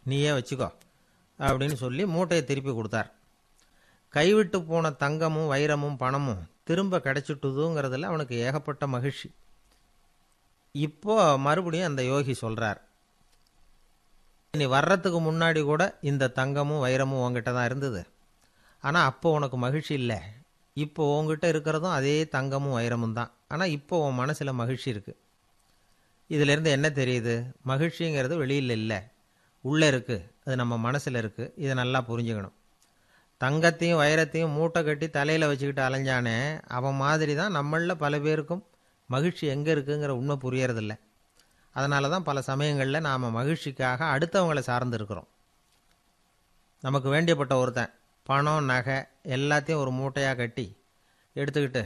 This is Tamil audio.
நீயே வச்சுக்கோ அப்படின்னு சொல்லி மூட்டையை திருப்பி கொடுத்தார் கைவிட்டு போன தங்கமும் வைரமும் பணமும் திரும்ப கிடைச்சிட்டுதுங்கிறதுல அவனுக்கு ஏகப்பட்ட மகிழ்ச்சி இப்போ மறுபடியும் அந்த யோகி சொல்றார் நீ வர்றதுக்கு முன்னாடி கூட இந்த தங்கமும் வைரமும் உங்ககிட்ட தான் இருந்தது ஆனால் அப்போ உனக்கு மகிழ்ச்சி இல்லை இப்போ உங்ககிட்ட இருக்கிறதும் அதே தங்கமும் வைரமும் தான் ஆனால் இப்போ உன் மனசில் மகிழ்ச்சி இருக்குது இதிலேருந்து என்ன தெரியுது மகிழ்ச்சிங்கிறது வெளியில் இல்லை உள்ளே இருக்குது அது நம்ம மனசில் இருக்குது இதை நல்லா புரிஞ்சுக்கணும் தங்கத்தையும் வைரத்தையும் மூட்டை கட்டி தலையில் வச்சுக்கிட்டு அலைஞ்சானே அவன் மாதிரி தான் நம்மளில் பல பேருக்கும் மகிழ்ச்சி எங்கே இருக்குங்கிற உண்மை புரியறதில்ல அதனால தான் பல சமயங்களில் நாம் மகிழ்ச்சிக்காக அடுத்தவங்களை சார்ந்து இருக்கிறோம் நமக்கு வேண்டியப்பட்ட ஒருத்தன் பணம் நகை எல்லாத்தையும் ஒரு மூட்டையாக கட்டி எடுத்துக்கிட்டு